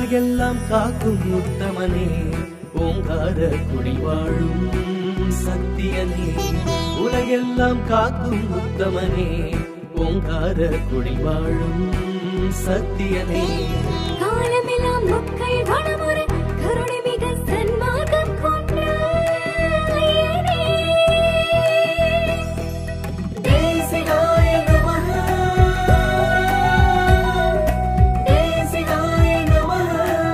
உலகெல்லாம் காக்கும் உத்தமனே ஓங்கார குடி வாழும் சத்தியனே உலகெல்லாம் காக்கும் உத்தமனே ஓங்கார குடி வாழும் சத்தியனே காலமெல்லாம் மக்கள் வளமுறை கருணை மிக சன்மார்க்கம் கொண்ட ஐயனே. தேசிகாய நமः தேசிகாய நமः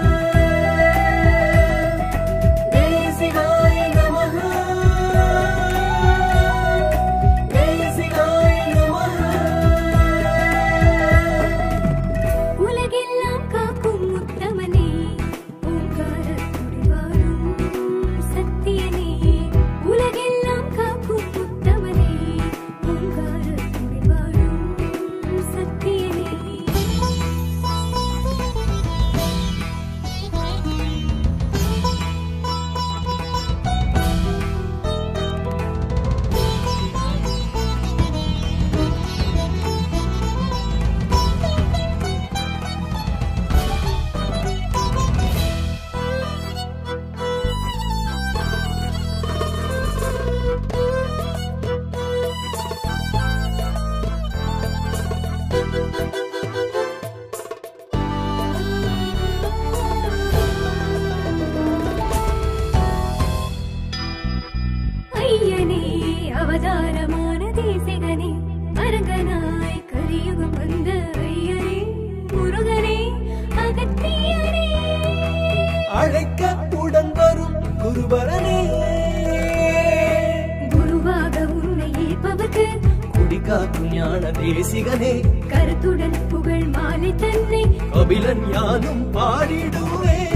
தேசிகாய நமः தேசிகாய நமः உலகெல்லாம் காக்கும் உத்தமனே ஓங்கார குடிவாழும் சத்தியனே உலகெல்லாம் காக்கும் உத்தமனே ஓங்கார குடிவாழும் சத்தியனே ஐயனே அவதாரமான தேசிகனே அரங்கனாய் கலியுகம் வந்த ஐயனே முருகனே அகத்தியனே அழைக்க உடன் வரும் குருபரனே குருவாக உன்னை ஏற்பவர்க்கு குடிகாக்கும் ஞான தேசிகனே கருத்துடன் புகழ் மாலை தன்னை கபிலன் யானும் பாடிடுவே